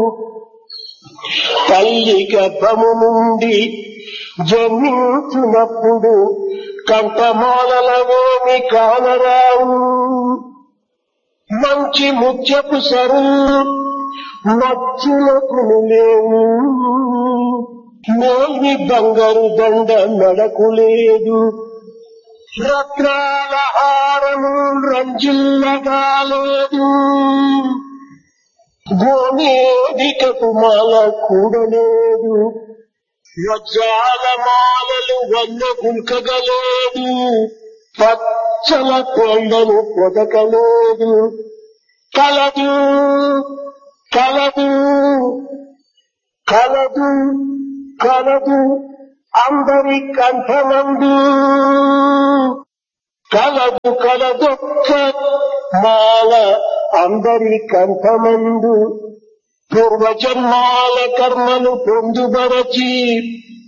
తల్లి గర్భము నుండి జన్మించినప్పుడు కంఠమాలలవేమి కానరావు మంచి ముత్యపు సరు మచ్చులకు లేవు మేల్ని బంగారు దండ నడకు లేదు రత్నాల హారము రంజిల్లగా లేదు గోమేదికకు మాల కూడలేదు వజ్రాల మాలలు వన్న గుల్కగలేదు పచ్చల కొండను పొదకలేదు కలదు కలదు కలదు కలదు అందరి కంఠమందు కలదు కలదొక్క మాల అందరి కంఠమందు పూర్వజన్మాల కర్మను పొందుబరచి